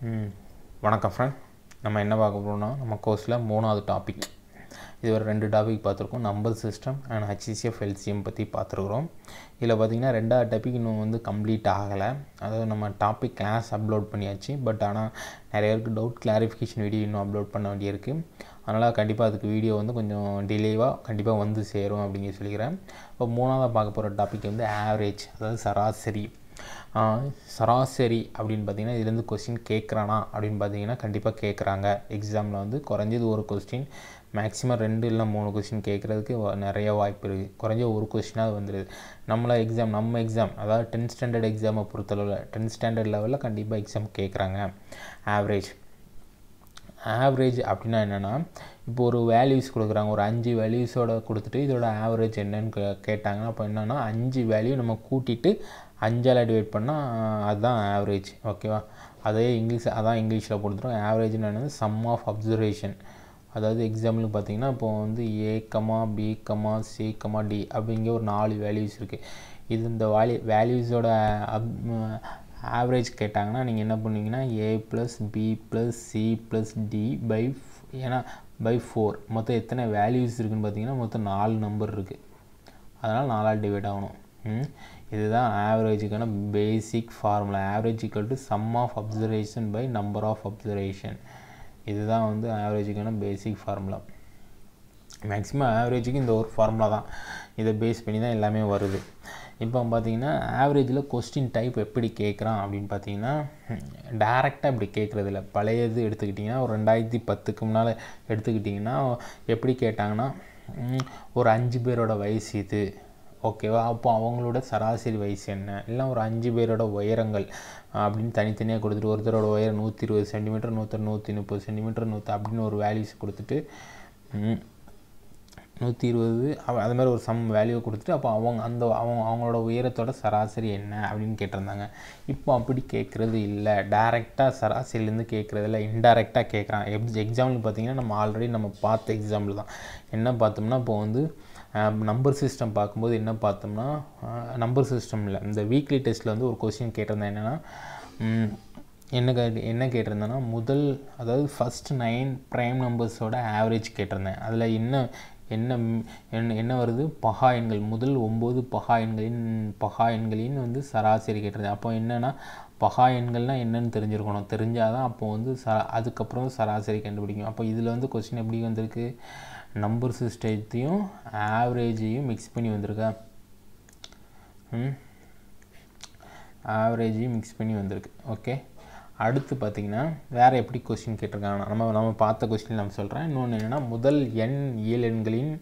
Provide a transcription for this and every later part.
ம் வணக்கம் ஃப்ரெண்ட் நம்ம என்ன பார்க்க போகிறோம்னா நம்ம கோர்ஸில் மூணாவது டாபிக் இது ஒரு ரெண்டு டாபிக் பார்த்துருக்கோம் number system and HCF LCM பற்றி பார்த்துருக்குறோம் இதில் பார்த்திங்கன்னா ரெண்டாவது டாபிக் இன்னும் வந்து கம்ப்ளீட் ஆகலை அதாவது நம்ம டாபிக் கிளாஸ் அப்லோட் பண்ணியாச்சு பட் ஆனால் நிறைய பேருக்கு டவுட் கிளாரிஃபிகேஷன் வீடியோ இன்னும் அப்லோட் பண்ண வேண்டியிருக்கு அதனால் கண்டிப்பாக அதுக்கு வீடியோ வந்து கொஞ்சம் டிலேவாக கண்டிப்பாக வந்து சேரும் அப்படிங்க சொல்லிக்கிறேன் இப்போ மூணாவதாக பார்க்க போகிற டாபிக் வந்து ஆவரேஜ் அதாவது சராசரி சராசரி அப்படின்னு பார்த்தீங்கன்னா இதுலேருந்து கொஸ்டின் கேட்குறானா அப்படின்னு பார்த்தீங்கன்னா கண்டிப்பாக கேட்குறாங்க எக்ஸாமில் வந்து குறைஞ்சது ஒரு கொஸ்டின் மேக்ஸிமம் ரெண்டு இல்லை மூணு கொஸ்டின் கேட்குறதுக்கு நிறைய வாய்ப்பு இருக்குது குறைஞ்ச ஒரு கொஸ்டினாக வந்துடுது நம்மள எக்ஸாம் நம்ம எக்ஸாம் அதாவது டென்த் ஸ்டாண்டர்ட் எக்ஸாமை பொறுத்தளவில் டென்த் ஸ்டாண்டர்ட் லெவலில் கண்டிப்பாக எக்ஸாம் கேட்குறாங்க ஆவரேஜ் ஆவரேஜ் அப்படின்னா என்னென்னா இப்போ ஒரு வேல்யூஸ் கொடுக்குறாங்க ஒரு அஞ்சு வேல்யூஸோட கொடுத்துட்டு இதோட ஆவரேஜ் என்னன்னு கே கேட்டாங்கன்னா அப்போ என்னென்னா அஞ்சு வேல்யூ நம்ம கூட்டிட்டு அஞ்சால் டிவைட் பண்ணால் அதுதான் ஆவரேஜ் ஓகேவா அதே இங்கிலீஷ் அதான் இங்கிலீஷில் கொடுத்துரும் ஆவரேஜ்னு என்னது சம் ஆஃப் அப்சர்வேஷன் அதாவது எக்ஸாம்பிளுக்கு பார்த்தீங்கன்னா இப்போ வந்து A comma B comma C comma D அப்படிங்கிற ஒரு நாலு வேல்யூஸ் இருக்குது இது இந்த வேல்யூ வேல்யூஸோட அப் ஆவரேஜ் கேட்டாங்கன்னா நீங்கள் என்ன பண்ணுவீங்கன்னா A plus B plus C plus D by ஏன்னா பை ஃபோர் மொத்தம் எத்தனை வேல்யூஸ் இருக்குதுன்னு பார்த்தீங்கன்னா மொத்தம் நாலு நம்பர் இருக்குது அதனால் நாலால் டிவைட் ஆகணும் இதுதான் ஆவரேஜுக்கான basic formula average equal to sum of observation by number of observation இதுதான் வந்து ஆவரேஜுக்கான பேசிக் ஃபார்முலா மேக்ஸிமம் ஆவரேஜுக்கு இந்த ஒரு ஃபார்முலா தான் இதை பேஸ் பண்ணி தான் எல்லாமே வருது இப்போ பார்த்தீங்கன்னா ஆவரேஜில் கொஸ்டின் டைப் எப்படி கேட்குறான் அப்படின்னு பார்த்தீங்கன்னா டேரெக்டாக இப்படி கேட்குறதில்ல பழையது எடுத்துக்கிட்டிங்கன்னா ஒரு ரெண்டாயிரத்தி பத்துக்கு முன்னால் எடுத்துக்கிட்டிங்கன்னா எப்படி கேட்டாங்கன்னா ஒரு அஞ்சு பேரோட வயசு இது ஓகேவா அப்போ அவங்களோட சராசரி வயசு என்ன இல்லை ஒரு அஞ்சு பேரோட உயரங்கள் அப்படின்னு தனித்தனியாக கொடுத்துட்டு ஒருத்தரோட உயரம் நூற்றி இருபது சென்டிமீட்டர் நூற்றர் நூற்றி முப்பது சென்டிமீட்டர் நூற்றி அப்படின்னு ஒரு வேல்யூஸ் கொடுத்துட்டு நூற்றி இருபது அது மாதிரி ஒரு சம் வேல்யூ கொடுத்துட்டு அப்போ அவங்க அந்த அவங்க அவங்களோட உயரத்தோட சராசரி என்ன அப்படின்னு கேட்டிருந்தாங்க இப்போ அப்படி கேட்குறது இல்லை டேரெக்டாக சராசரிலேருந்து கேட்குறது இல்லை இன்டெரக்டாக கேட்குறான் எப் எக்ஸாம்பிள் பார்த்தீங்கன்னா நம்ம ஆல்ரெடி நம்ம பார்த்த எக்ஸாம்பிள் தான் என்ன பார்த்தோம்னா இப்போ வந்து நம்பர் சிஸ்டம் பார்க்கும்போது என்ன பார்த்தோம்னா நம்பர் சிஸ்டமில் இந்த வீக்லி டெஸ்ட்டில் வந்து ஒரு கொஸ்டின் கேட்டிருந்தேன் என்னென்னா என்ன கே என்ன கேட்டிருந்தேன்னா முதல் அதாவது ஃபஸ்ட் நைன் ப்ரைம் நம்பர்ஸோட ஆவரேஜ் கேட்டிருந்தேன் அதில் என்ன என்ன என்ன என்ன வருது பகா எண்கள் முதல் ஒம்பது பகா எண்களின் பகா எண்களின் வந்து சராசரி கேட்டிருந்தேன் அப்போ என்னென்னா பகா எண்கள்னால் என்னென்னு தெரிஞ்சிருக்கணும் தெரிஞ்சால் தான் அப்போ வந்து ச அதுக்கப்புறம் சராசரி கண்டுபிடிக்கும் அப்போ இதில் வந்து கொஸ்டின் எப்படி வந்திருக்கு நம்பர் சிஸ்டத்தையும் ஆவரேஜையும் மிக்ஸ் பண்ணி வந்திருக்கா ஆவரேஜையும் மிக்ஸ் பண்ணி வந்திருக்கு ஓகே அடுத்து பார்த்திங்கன்னா வேறு எப்படி கொஸ்டின் கேட்டிருக்காங்க நம்ம நம்ம பார்த்த கொஸ்டின் நம்ம சொல்கிறேன் இன்னொன்று என்னென்னா முதல் எண் இயல் எண்களின்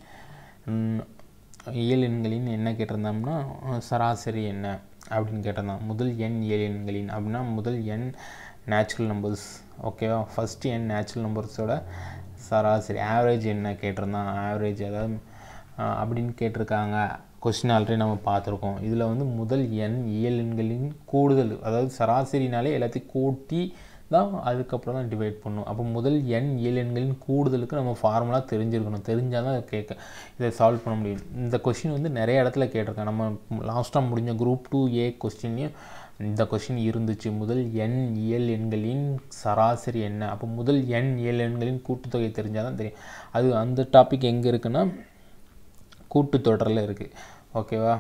இயல் எண்களின் என்ன கேட்டிருந்தோம்னா சராசரி என்ன அப்படின்னு கேட்டிருந்தான் முதல் எண் இயல் எண்களின் அப்படின்னா முதல் எண் நேச்சுரல் நம்பர்ஸ் ஓகேவா ஃபஸ்ட்டு எண் நேச்சுரல் நம்பர்ஸோட சராசரி ஆவரேஜ் என்ன கேட்டிருந்தான் ஆவரேஜ் அதாவது அப்படின்னு கேட்டிருக்காங்க கொஸ்டின் ஆல்ரெடி நம்ம பார்த்துருக்கோம் இதில் வந்து முதல் எண் இயல் எண்களின் கூடுதல் அதாவது சராசரினாலே எல்லாத்தையும் கூட்டி தான் அதுக்கப்புறம் தான் டிவைட் பண்ணும் அப்போ முதல் எண் இயல் எண்களின் கூடுதலுக்கு நம்ம ஃபார்முலா தெரிஞ்சிருக்கணும் தெரிஞ்சால் தான் கேட்க இதை சால்வ் பண்ண முடியும் இந்த கொஸ்டின் வந்து நிறைய இடத்துல கேட்டிருக்கேன் நம்ம லாஸ்ட்டாக முடிஞ்ச குரூப் டூ ஏ கொஸ்டின்லையும் இந்த கொஸ்டின் இருந்துச்சு முதல் எண் இயல் எண்களின் சராசரி என்ன அப்போ முதல் எண் இயல் எண்களின் கூட்டுத்தொகை தெரிஞ்சால் தான் தெரியும் அது அந்த டாபிக் எங்கே இருக்குன்னா கூட்டுத்தொடரில் இருக்குது ஓகேவா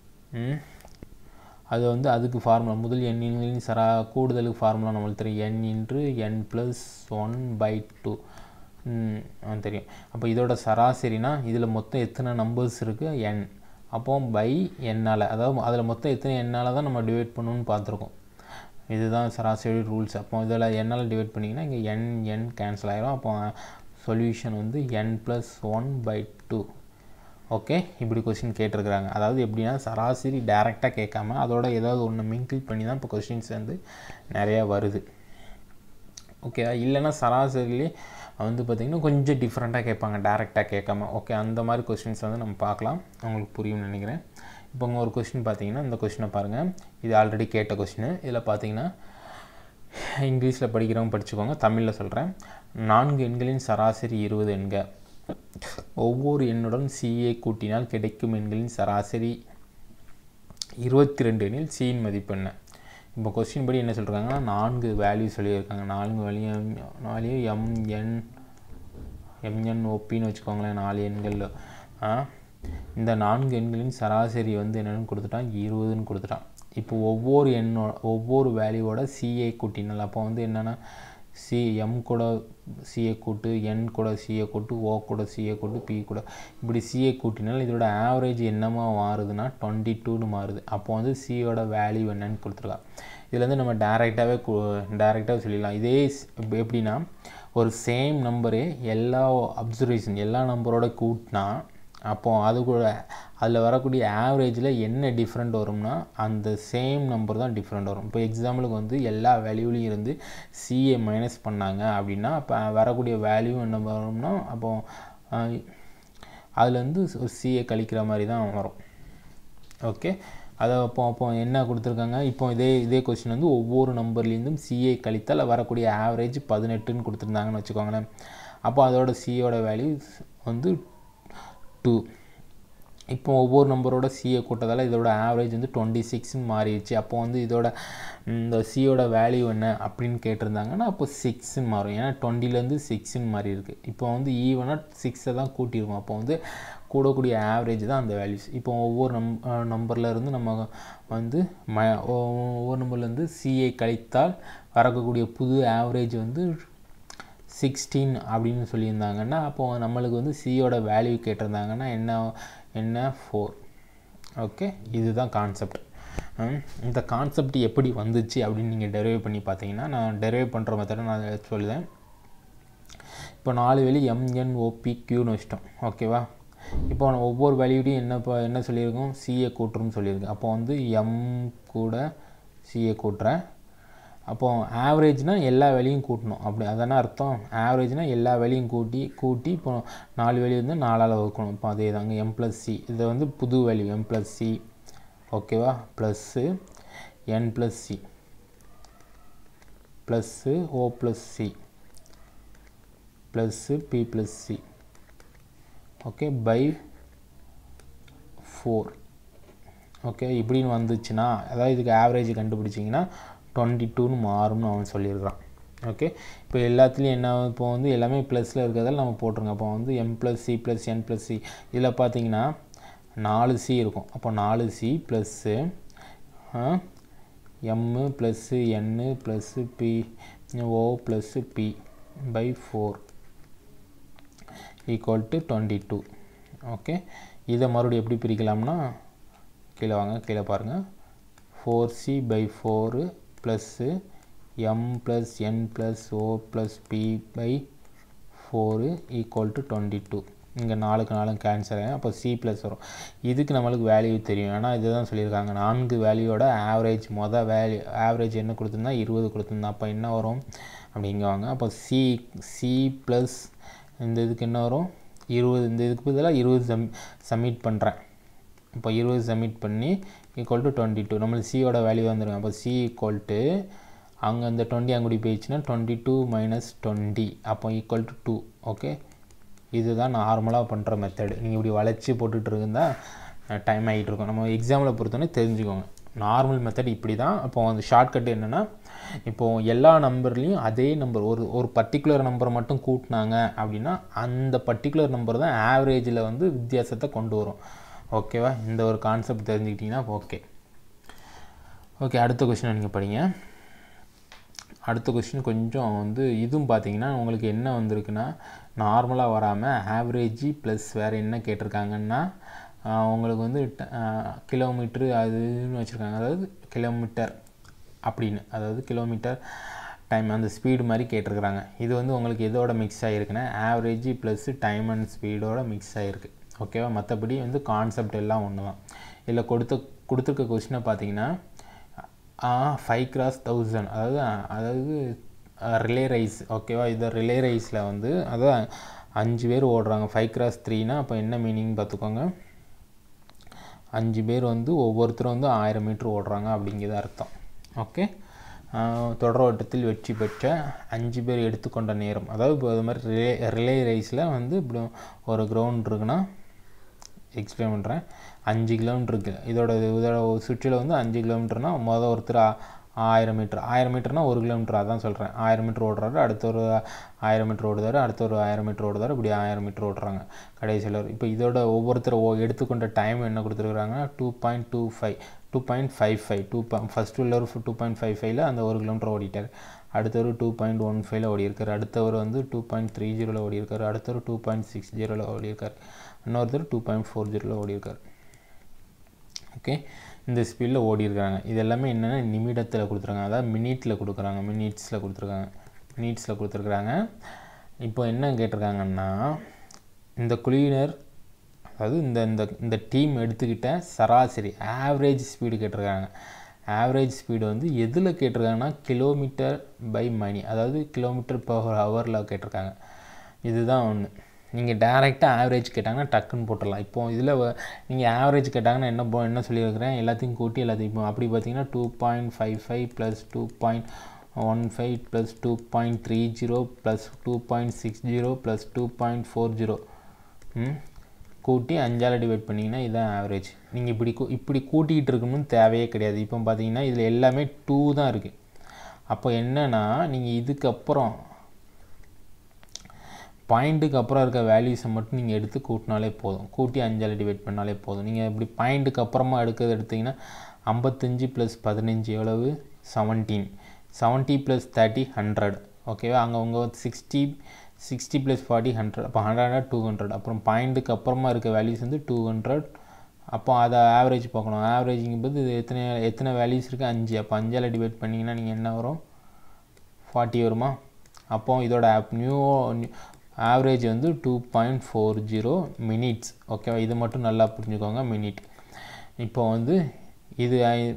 அது வந்து அதுக்கு ஃபார்முலா முதல் எண் எண்களின் சரா கூடுதலுக்கு ஃபார்முலா நம்மளுக்கு தெரியும் n into n plus one by two தெரியும் அப்போ இதோட சராசரினா இதில் மொத்தம் எத்தனை நம்பர்ஸ் இருக்குது என் அப்போ பை என்னால் அதாவது அதில் மொத்தம் எத்தனை என்னால் தான் நம்ம டிவைட் பண்ணணும்னு பார்த்துருக்கோம் இதுதான் சராசரி ரூல்ஸ் அப்போ இதில் என்னால் டிவைட் பண்ணிங்கன்னா இங்கே என் என் கேன்சல் ஆகிரும் அப்போ சொல்யூஷன் வந்து n plus one by two okay இப்படி கொஸ்டின் கேட்டிருக்கிறாங்க அதாவது எப்படின்னா சராசரி டேரெக்டாக கேட்காம அதோட ஏதாவது ஒன்று மிங்கிள் பண்ணி தான் இப்போ கொஸ்டின்ஸ் வந்து நிறையா வருது ஓகேவா இல்லைன்னா சராசரிலே வந்து பார்த்திங்கன்னா கொஞ்சம் டிஃப்ரெண்ட்டாக கேட்பாங்க டேரெக்டாக கேட்காம ஓகே அந்த மாதிரி கொஸ்டின்ஸ் வந்து நம்ம பார்க்கலாம் உங்களுக்கு புரியும்னு நினைக்கிறேன் இப்போ உங்கள் ஒரு கொஸ்டின் பார்த்தீங்கன்னா இந்த கொஸ்டினை பாருங்கள் இது ஆல்ரெடி கேட்ட கொஸ்டின் இதில் பார்த்தீங்கன்னா இங்கிலீஷில் படிக்கிறவங்க படிச்சுக்கோங்க தமிழில் சொல்கிறேன் நான்கு எண்களின் சராசரி இருபது எண்க ஒவ்வொரு எண்ணுடன் சிஏ கூட்டினால் கிடைக்கும் எண்களின் சராசரி இருபத்தி ரெண்டு எண்ணில் சியின் மதிப்பு என்ன இப்போ கொஸ்டின் படி என்ன சொல்கிறாங்கன்னா நான்கு வேல்யூ சொல்லியிருக்காங்க நான்கு வேல்யூ நாலு எம்என் எம்என் ஓபின்னு வச்சுக்கோங்களேன் நாலு எண்கள் ஆ இந்த நான்கு எண்களின் சராசரி வந்து என்னென்னு கொடுத்துட்டான் இருபதுன்னு கொடுத்துட்டான் இப்போ ஒவ்வொரு எண்ணோட ஒவ்வொரு வேல்யூவோட சிஏ கூட்டினால் அப்போ வந்து என்னென்னா சி எம் கூட சிஏ கூட்டு என் கூட சிஏ கூட்டு ஓ கூட சிஏ கூட்டு பி கூட இப்படி சிஏ கூட்டினால் இதோட ஆவரேஜ் என்னமா மாறுதுன்னா டுவெண்ட்டி டூன்னு மாறுது அப்போ வந்து சியோட வேல்யூ என்னன்னு கொடுத்துருக்கா இதில் வந்து நம்ம டேரெக்டாகவே டேரெக்டாகவே சொல்லிடலாம் இதே எப்படின்னா ஒரு சேம் நம்பரு எல்லா அப்சர்வேஷன் எல்லா நம்பரோட கூட்டினா அப்போது அது கூட அதில் வரக்கூடிய ஆவரேஜில் என்ன டிஃப்ரெண்ட் வரும்னா அந்த சேம் நம்பர் தான் டிஃப்ரெண்ட் வரும் இப்போ எக்ஸாம்பிளுக்கு வந்து எல்லா வேல்யூலையும் இருந்து சிஏ மைனஸ் பண்ணாங்க அப்படின்னா அப்போ வரக்கூடிய வேல்யூ என்ன வரும்னா அப்போது அதில் வந்து சிஏ கழிக்கிற மாதிரி தான் வரும் ஓகே அதை அப்போ அப்போ என்ன கொடுத்துருக்காங்க இப்போ இதே இதே கொஸ்டின் வந்து ஒவ்வொரு நம்பர்லேருந்தும் சிஏ கழித்தால் வரக்கூடிய ஆவரேஜ் பதினெட்டுன்னு கொடுத்துருந்தாங்கன்னு வச்சுக்கோங்களேன் அப்போ அதோட சிஏயோட வேல்யூ வந்து டூ இப்போ ஒவ்வொரு நம்பரோட சிஏ கூட்டதால் இதோட ஆவரேஜ் வந்து டுவெண்ட்டி சிக்ஸ்னு மாறிடுச்சு அப்போ வந்து இதோட இந்த சியோட வேல்யூ என்ன அப்படின்னு கேட்டிருந்தாங்கன்னா அப்போ சிக்ஸ்ன்னு மாறும் ஏன்னா டுவெண்ட்டிலேருந்து சிக்ஸ்ன்னு மாறி இருக்குது இப்போ வந்து ஈவனாக சிக்ஸை தான் கூட்டியிருக்கோம் அப்போ வந்து கூடக்கூடிய ஆவரேஜ் தான் அந்த வேல்யூஸ் இப்போ ஒவ்வொரு நம் நம்பரில் இருந்து நம்ம வந்து ம ஒவ்வொரு நம்பர்லேருந்து சிஏ கழித்தால் வரக்கூடிய புது ஆவரேஜ் வந்து சிக்ஸ்டீன் அப்படின்னு சொல்லியிருந்தாங்கன்னா அப்போது நம்மளுக்கு வந்து சியோட வேல்யூ கேட்டிருந்தாங்கன்னா என்ன என்ன ஃபோர் ஓகே இதுதான் கான்செப்ட் இந்த கான்செப்ட் எப்படி வந்துச்சு அப்படின்னு நீங்கள் டெரைவ் பண்ணி பார்த்தீங்கன்னா நான் டெரைவ் பண்ணுற மெத்தடை நான் சொல்லுதேன் இப்போ நாலு வெளி எம்என் ஓபி கியூன்னு வச்சிட்டோம் ஓகேவா இப்போ ஒவ்வொரு வேல்யூடையும் என்ன இப்போ என்ன சொல்லியிருக்கோம் சிஏ கூட்டுருன்னு சொல்லியிருக்கு அப்போ வந்து எம் கூட சிஏ கூட்டுறேன் அப்போது ஆவரேஜ்னால் எல்லா வேலையும் கூட்டணும் அப்படி அதானே அர்த்தம் ஆவரேஜ்னால் எல்லா வேலையும் கூட்டி கூட்டி இப்போ நாலு வேல்யூ வந்து நாலால் வகுக்கணும் இப்போ அதே தாங்க எம் ப்ளஸ் சி இது வந்து புது வேல்யூ எம் ப்ளஸ் சி ஓகேவா plus n plus c plus o plus c plus p plus c okay by four okay இப்படின்னு வந்துச்சுன்னா அதாவது இதுக்கு ஆவரேஜ் கண்டுபிடிச்சிங்கன்னா டுவெண்ட்டி டூன்னு மாறும்னு அவன் சொல்லியிருக்கான் ஓகே இப்போ எல்லாத்துலேயும் என்ன இப்போ வந்து எல்லாமே ப்ளஸில் இருக்கிறதால நம்ம போட்டுருங்க அப்போ வந்து m plus C plus n plus c இதில் பார்த்தீங்கன்னா நாலு சி இருக்கும் அப்போ நாலு c plus m plus n plus p o plus p by four equal to twenty two okay இதை மறுபடியும் எப்படி பிரிக்கலாம்னா கீழே வாங்க கீழே பாருங்கள் four c by four plus m plus n plus o plus p by four equal to twenty two இங்கே நாலுக்கு நாலு கேன்சல் ஆகும் அப்போ சி ப்ளஸ் வரும் இதுக்கு நம்மளுக்கு வேல்யூ தெரியும் ஏன்னா இதுதான் சொல்லியிருக்காங்க நான்கு வேல்யூவோட ஆவரேஜ் மொதல் வேல்யூ ஆவரேஜ் என்ன கொடுத்துருந்தா இருபது கொடுத்துருந்தா அப்போ என்ன வரும் அப்படிங்க வாங்க அப்போ சி சி ப்ளஸ் இந்த இதுக்கு என்ன வரும் இருபது இந்த இதுக்கு பதிலாக இருபது சம் சப்மிட் பண்ணுறேன் இப்போ இருபது சப்மிட் பண்ணி ஈக்குவல் டு டுவெண்ட்டி டூ நம்மளுக்கு சியோட வேல்யூ வந்துடும் அப்போ சி ஈக்குவல் டு அங்கே அந்த டுவெண்ட்டி அங்குடி போயிடுச்சுன்னா டுவெண்ட்டி டூ மைனஸ் டுவெண்ட்டி அப்போ ஈக்குவல் டு டூ ஓகே இதுதான் நார்மலாக பண்ணுற மெத்தடு நீங்கள் இப்படி வளைச்சி போட்டுட்டு இருந்தால் டைம் ஆகிட்டு இருக்கும் நம்ம எக்ஸாமில் பொறுத்தவரை தெரிஞ்சுக்கோங்க நார்மல் மெத்தட் இப்படி தான் அப்போ அந்த ஷார்ட்கட் என்னென்னா இப்போது எல்லா நம்பர்லேயும் அதே நம்பர் ஒரு ஒரு பர்டிகுலர் நம்பரை மட்டும் கூட்டினாங்க அப்படின்னா அந்த பர்டிகுலர் நம்பர் தான் ஆவரேஜில் வந்து வித்தியாசத்தை கொண்டு வரும் ஓகேவா இந்த ஒரு கான்செப்ட் தெரிஞ்சுக்கிட்டிங்கன்னா ஓகே ஓகே அடுத்த கொஷினை நீங்கள் படிங்க அடுத்த கொஸ்டின் கொஞ்சம் வந்து இதுவும் பார்த்தீங்கன்னா உங்களுக்கு என்ன வந்திருக்குன்னா நார்மலாக வராமல் ஆவரேஜி ப்ளஸ் வேறு என்ன கேட்டிருக்காங்கன்னா உங்களுக்கு வந்து கிலோமீட்ரு அதுன்னு வச்சுருக்காங்க அதாவது கிலோமீட்டர் அப்படின்னு அதாவது கிலோமீட்டர் டைம் அந்த ஸ்பீடு மாதிரி கேட்டிருக்கிறாங்க இது வந்து உங்களுக்கு எதோட மிக்ஸ் ஆகிருக்குன்னா ஆவரேஜி ப்ளஸ்ஸு டைம் அண்ட் ஸ்பீடோட மிக்ஸ் ஆகிருக்கு ஓகேவா மற்றபடி வந்து கான்செப்ட் எல்லாம் ஒன்று தான் இதில் கொடுத்த கொடுத்துருக்க கொஸ்டினை பார்த்தீங்கன்னா ஃபைவ் கிராஸ் தௌசண்ட் அதாவது அதாவது ரிலே ரைஸ் ஓகேவா இது ரிலே ரைஸில் வந்து அதான் அஞ்சு பேர் ஓடுறாங்க ஃபைவ் கிராஸ் த்ரீனா அப்போ என்ன மீனிங் பார்த்துக்கோங்க அஞ்சு பேர் வந்து ஒவ்வொருத்தரும் வந்து ஆயிரம் மீட்ரு ஓடுறாங்க அப்படிங்கிறது அர்த்தம் ஓகே தொடர் ஓட்டத்தில் வெற்றி பெற்ற அஞ்சு பேர் எடுத்துக்கொண்ட நேரம் அதாவது இப்போ இது மாதிரி ரிலே ரிலே ரேஸில் வந்து இப்படி ஒரு கிரவுண்ட் இருக்குன்னா எக்ஸ்பிளைன் பண்ணுறேன் அஞ்சு கிலோமீட்டர் இருக்குது இதோட இதோட சுற்றில் வந்து அஞ்சு கிலோமீட்டர்னால் மொதல் ஒருத்தர் ஆயிரம் மீட்டர் ஆயிரம் மீட்டர்னால் ஒரு கிலோமீட்டர் அதான் சொல்கிறேன் ஆயிரம் மீட்டர் ஓடுறாரு அடுத்த ஒரு ஆயிரம் மீட்டர் ஓடுதாரு அடுத்த ஒரு ஆயிரம் மீட்டர் ஓடுதாரு இப்படி ஆயிரம் மீட்டர் ஓடுறாங்க கடைசியில் இப்போ இதோட ஒவ்வொருத்தர் ஓ எடுத்துக்கொண்ட டைம் என்ன கொடுத்துருக்குறாங்கன்னா two point two five two point five five two பா ஃபஸ்ட்டு உள்ளவர் டூ பாயிண்ட் ஃபைவ் ஃபைவ்ல அந்த ஒரு கிலோமீட்டர் ஓடிட்டார் அடுத்தவர் டூ பாயிண்ட் ஒன் ஃபைவ்ல ஓடியிருக்காரு அடுத்தவர் வந்து டூ பாயிண்ட் த்ரீ ஜீரோவில் ஓடியிருக்காரு அடுத்தவர் டூ பாயிண்ட் சிக்ஸ் ஜீரோவில் ஓடியிருக்காரு இன்னொருத்தர் டூ பாயிண்ட் ஃபோர் ஜீரோவில் ஓடியிருக்காரு ஓகே இந்த ஸ்பீடில் ஓடிருக்காங்க இது எல்லாமே என்னென்னா நிமிடத்தில் கொடுத்துருக்காங்க அதாவது மினிட்டில் கொடுக்குறாங்க மினிட்ஸில் கொடுத்துருக்காங்க மினிட்ஸில் கொடுத்துருக்குறாங்க இப்போ என்ன கேட்டிருக்காங்கன்னா இந்த குழுவினர் அதாவது இந்த இந்த இந்த டீம் எடுத்துக்கிட்ட சராசரி ஆவரேஜ் ஸ்பீடு கேட்டிருக்காங்க ஆவரேஜ் ஸ்பீடு வந்து எதில் கேட்டிருக்காங்கன்னா கிலோமீட்டர் பை மணி அதாவது கிலோமீட்டர் பர் ஹவரில் கேட்டிருக்காங்க இதுதான் ஒன்று நீங்கள் டேரெக்டாக ஆவரேஜ் கேட்டாங்கன்னா டக்குன்னு போட்டுடலாம் இப்போ இதில் நீங்கள் ஆவரேஜ் கேட்டாங்கன்னா என்ன போ என்ன சொல்லியிருக்கிறேன் எல்லாத்தையும் கூட்டி எல்லாத்தையும் இப்போ அப்படி பார்த்தீங்கன்னா two point five five plus two point one five plus two point three zero plus two point six zero plus two point four zero கூட்டி அஞ்சால் டிவைட் பண்ணிங்கன்னா இதுதான் ஆவரேஜ் நீங்கள் இப்படி கூ இப்படி கூட்டிகிட்டு இருக்கணும்னு தேவையே கிடையாது இப்போ பார்த்தீங்கன்னா இதில் எல்லாமே டூ தான் இருக்குது அப்போ என்னென்னா நீங்கள் இதுக்கப்புறம் பாயிண்ட்டுக்கு அப்புறம் இருக்க வேல்யூஸை மட்டும் நீங்கள் எடுத்து கூட்டினாலே போதும் கூட்டி அஞ்சால் டிவைட் பண்ணாலே போதும் நீங்கள் இப்படி பாயிண்ட்டுக்கு அப்புறமா எடுக்கிறது எடுத்திங்கன்னா ஐம்பத்தஞ்சு ப்ளஸ் பதினஞ்சு எவ்வளவு seventeen seventy plus thirty hundred ஓகேவா அங்கே உங்க sixty sixty plus forty hundred அப்போ ஹண்ட்ரட் டூ ஹண்ட்ரட் அப்புறம் பாயிண்ட்டுக்கு அப்புறமா இருக்க வேல்யூஸ் வந்து டூ ஹண்ட்ரட் அப்போ அதை ஆவரேஜ் பார்க்கணும் ஆவரேஜிங்கும் போது இது எத்தனை எத்தனை வேல்யூஸ் இருக்குது அஞ்சு அப்போ அஞ்சால் டிவைட் பண்ணிங்கன்னா நீங்கள் என்ன வரும் ஃபார்ட்டி வருமா அப்போ இதோட ஆப் நியூ ஆவரேஜ் வந்து two point four zero minutes ஓகேவா இது மட்டும் நல்லா புரிஞ்சுக்கோங்க மினிட் இப்போ வந்து இது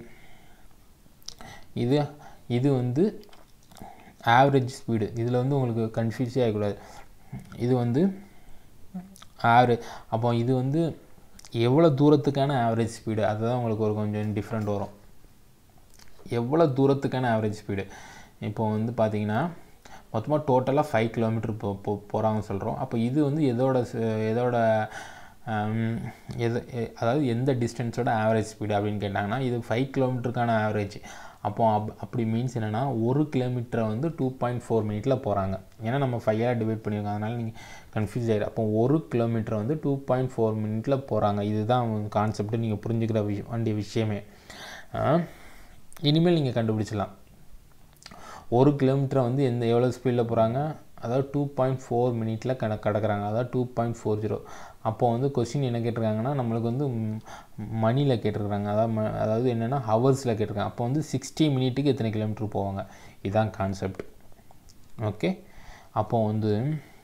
இது இது வந்து ஆவரேஜ் ஸ்பீடு இதில் வந்து உங்களுக்கு கன்ஃபியூஸே ஆகக்கூடாது இது வந்து ஆவரேஜ் அப்போ இது வந்து எவ்வளோ தூரத்துக்கான ஆவரேஜ் ஸ்பீடு அதுதான் உங்களுக்கு ஒரு கொஞ்சம் டிஃப்ரெண்ட் வரும் எவ்வளோ தூரத்துக்கான ஆவரேஜ் ஸ்பீடு இப்போ வந்து பார்த்தீங்கன்னா மொத்தமாக டோட்டலாக ஃபைவ் கிலோமீட்டர் போ போ போகிறாங்கன்னு சொல்கிறோம் அப்போ இது வந்து எதோட எதோட எது அதாவது எந்த டிஸ்டன்ஸோட ஆவரேஜ் ஸ்பீடு அப்படின்னு கேட்டாங்கன்னா இது ஃபைவ் கிலோமீட்டருக்கான ஆவரேஜ் அப்போ அப் அப்படி மீன்ஸ் என்னென்னா ஒரு கிலோமீட்டரை வந்து டூ பாயிண்ட் ஃபோர் மினிட்டில் போகிறாங்க ஏன்னா நம்ம ஃபைவாக டிவைட் பண்ணியிருக்கோம் அதனால் நீங்கள் கன்ஃபியூஸ் ஆகிடும் அப்போ ஒரு கிலோமீட்டர் வந்து டூ பாயிண்ட் ஃபோர் மினிட்டில் போகிறாங்க இதுதான் கான்செப்ட்டு நீங்கள் புரிஞ்சுக்கிற விஷயம் வேண்டிய விஷயமே இனிமேல் நீங்கள் கண்டுபிடிச்சிடலாம் ஒரு கிலோமீட்டரை வந்து எந்த எவ்வளோ ஸ்பீடில் போகிறாங்க அதாவது டூ பாயிண்ட் ஃபோர் மினிட்டில் கட கடக்கிறாங்க அதாவது டூ பாயிண்ட் ஃபோர் ஜீரோ அப்போ வந்து கொஸ்டின் என்ன கேட்டிருக்காங்கன்னா நம்மளுக்கு வந்து மணியில் கேட்டிருக்காங்க அதாவது ம அதாவது என்னென்னா ஹவர்ஸில் கேட்டிருக்காங்க அப்போ வந்து சிக்ஸ்டி மினிட்டுக்கு எத்தனை கிலோமீட்டர் போவாங்க இதுதான் கான்செப்ட் ஓகே அப்போ வந்து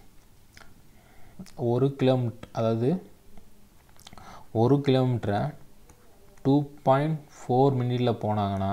ஒரு கிலோமீட்டர் அதாவது ஒரு கிலோமீட்டரை டூ பாயிண்ட் ஃபோர் மினிட்டில் போனாங்கன்னா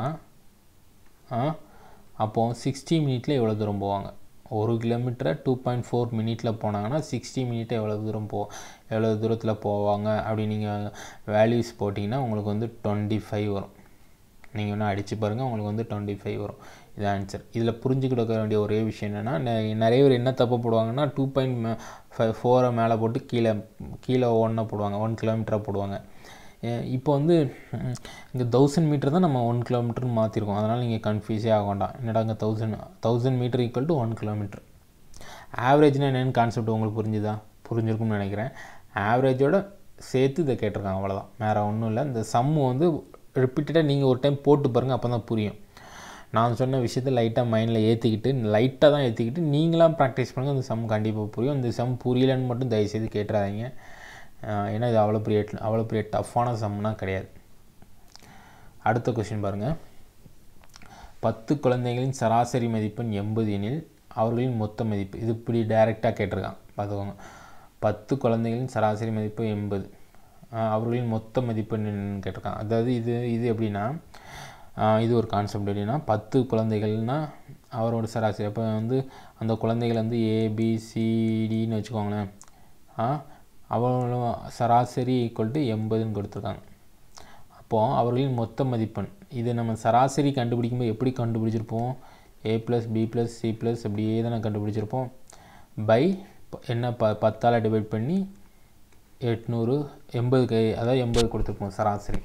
அப்போது சிக்ஸ்டி மினிட்டில் எவ்வளோ தூரம் போவாங்க ஒரு கிலோமீட்டரை டூ பாயிண்ட் ஃபோர் மினிட்டில் போனாங்கன்னா சிக்ஸ்டி மினிட்டை எவ்வளோ தூரம் போ எவ்வளோ தூரத்தில் போவாங்க அப்படி நீங்கள் வேல்யூஸ் போட்டிங்கன்னா உங்களுக்கு வந்து டுவெண்ட்டி ஃபைவ் வரும் நீங்கள் வேணால் அடித்து பாருங்கள் உங்களுக்கு வந்து டுவெண்ட்டி ஃபைவ் வரும் இது ஆன்சர் இதில் புரிஞ்சுக்கிட வேண்டிய ஒரே விஷயம் என்னென்னா நிறைய பேர் என்ன தப்பு போடுவாங்கன்னா டூ பாயிண்ட் ஃபைவ் ஃபோரை மேலே போட்டு கீழே கீழே ஒன்றை போடுவாங்க ஒன் கிலோமீட்டராக போடுவாங்க இப்போ வந்து இங்கே தௌசண்ட் மீட்டர் தான் நம்ம ஒன் கிலோமீட்டர்னு மாற்றிருக்கோம் அதனால் நீங்கள் கன்ஃபியூஸே ஆக வேண்டாம் என்னடா இங்கே thousand thousand metre equal to one kilometre ஆவரேஜ்னா என்னென்னு கான்செப்ட் உங்களுக்கு புரிஞ்சுதா புரிஞ்சிருக்கும்னு நினைக்கிறேன் ஆவரேஜோட சேர்த்து இதை கேட்டிருக்காங்க அவ்வளோதான் வேறு ஒன்றும் இல்லை இந்த சம்மு வந்து ரிப்பீட்டடாக நீங்கள் ஒரு டைம் போட்டு பாருங்கள் அப்போ தான் புரியும் நான் சொன்ன விஷயத்த லைட்டாக மைண்டில் ஏற்றிக்கிட்டு லைட்டாக தான் ஏற்றிக்கிட்டு நீங்களாம் ப்ராக்டிஸ் பண்ணுங்கள் அந்த சம் கண்டிப்பாக புரியும் இந்த சம் புரியலன்னு மட்டும் தயவுசெய்து கேட்டுறாதீங்க ஏன்னா இது அவ்வளோ பெரிய அவ்வளோ பெரிய டஃப்பான சம்னா கிடையாது அடுத்த கொஷின் பாருங்கள் பத்து குழந்தைகளின் சராசரி மதிப்பெண் எண்பது எனில் அவர்களின் மொத்த மதிப்பு இது இப்படி டைரெக்டாக கேட்டிருக்கான் பார்த்துக்கோங்க பத்து குழந்தைகளின் சராசரி மதிப்பு எண்பது அவர்களின் மொத்த மதிப்பெண் என்னன்னு கேட்டிருக்கான் அதாவது இது இது எப்படின்னா இது ஒரு கான்செப்ட் எப்படின்னா பத்து குழந்தைகள்னால் அவரோட சராசரி அப்போ வந்து அந்த குழந்தைகள் வந்து ஏபிசிடின்னு வச்சுக்கோங்களேன் அவ்வளோ சராசரி ஈக்குவல் டு எண்பதுன்னு கொடுத்துருக்காங்க அப்போது அவர்களின் மொத்த மதிப்பெண் இது நம்ம சராசரி கண்டுபிடிக்கும்போது எப்படி கண்டுபிடிச்சிருப்போம் a plus B plus C plus அப்படியே தானே கண்டுபிடிச்சிருப்போம் பை என்ன ப பத்தால் டிவைட் பண்ணி எட்நூறு எண்பது கை அதாவது எண்பது கொடுத்துருப்போம் சராசரி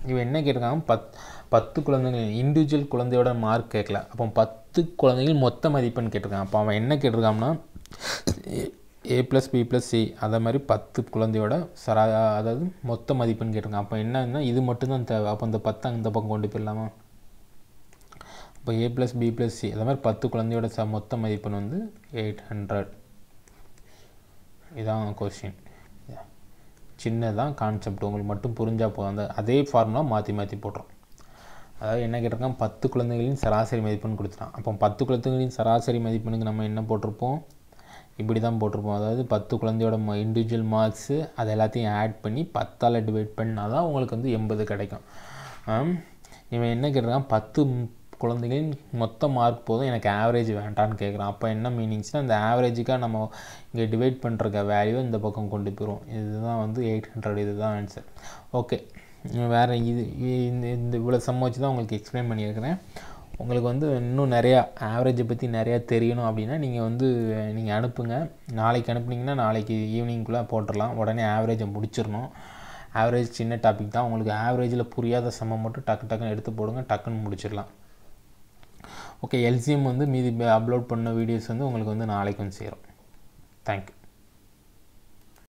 இவன் என்ன கேட்டிருக்காங்க பத் பத்து குழந்தைகள் இண்டிவிஜுவல் குழந்தையோட மார்க் கேட்கல அப்போ பத்து குழந்தைகள் மொத்த மதிப்பெண் கேட்டிருக்கான் அப்போ அவன் என்ன கேட்டிருக்கான்னா a plus B plus c அதே மாதிரி பத்து குழந்தையோட சரா அதாவது மொத்த மதிப்பெண் கேட்டிருக்கான் அப்போ என்னன்னா இது மட்டும்தான் தேவை அப்போ இந்த பத்தை அந்த பக்கம் கொண்டு போயிடலாமா இப்போ a plus B plus c அதே மாதிரி பத்து குழந்தையோட ச மொத்த மதிப்பெண் வந்து எயிட் ஹண்ட்ரட் இதான் கொஸ்டின் சின்னதான் கான்செப்ட் உங்களுக்கு மட்டும் புரிஞ்சால் போதும் அந்த அதே ஃபார்முலா மாற்றி மாற்றி போட்டுரும் அதாவது என்ன கேட்டிருக்கான் பத்து குழந்தைகளின் சராசரி மதிப்பெண் கொடுத்துட்டான் அப்போ பத்து குழந்தைகளின் சராசரி மதிப்பெண்ணுக்கு நம்ம என்ன போட்டிருப்போம் இப்படி தான் போட்டிருப்போம் அதாவது பத்து குழந்தையோட இண்டிவிஜுவல் மார்க்ஸு அது எல்லாத்தையும் ஆட் பண்ணி பத்தால் டிவைட் பண்ணால் தான் உங்களுக்கு வந்து எண்பது கிடைக்கும் ஆம், இவன் என்ன கேட்டிருக்கான் பத்து ம்- குழந்தைகளின் மொத்த மார்க் போதும் எனக்கு ஆவரேஜ் வேண்டான்னு கேட்குறான் அப்போ என்ன மீனிங்ஸ்னால் இந்த ஆவரேஜுக்காக நம்ம இங்கே டிவைட் பண்ணுறக்க வேல்யூ இந்த பக்கம் கொண்டு போயிடும் இதுதான் வந்து எயிட் ஹண்ட்ரட் இதுதான் ஆன்சர் ஓகே வேறு இது இந்த இந்த இவ்வளோ சம் வச்சு தான் உங்களுக்கு எக்ஸ்பிளைன் பண்ணியிருக்கிறேன் உங்களுக்கு வந்து இன்னும் நிறையா ஆவரேஜை பற்றி நிறையா தெரியணும் அப்படின்னா நீங்கள் வந்து நீங்கள் அனுப்புங்க நாளைக்கு அனுப்புனீங்கன்னா நாளைக்கு ஈவினிங்குள்ளே போட்டுடலாம் உடனே ஆவரேஜை முடிச்சிடணும் ஆவரேஜ் சின்ன டாபிக் தான் உங்களுக்கு ஆவரேஜில் புரியாத சம்மம் மட்டும் டக்கு டக்குன்னு எடுத்து போடுங்க டக்குன்னு முடிச்சிடலாம் ஓகே எல்சிஎம் வந்து மீதி அப்லோட் பண்ண வீடியோஸ் வந்து உங்களுக்கு வந்து நாளைக்கு வந்து சேரும் தேங்க்யூ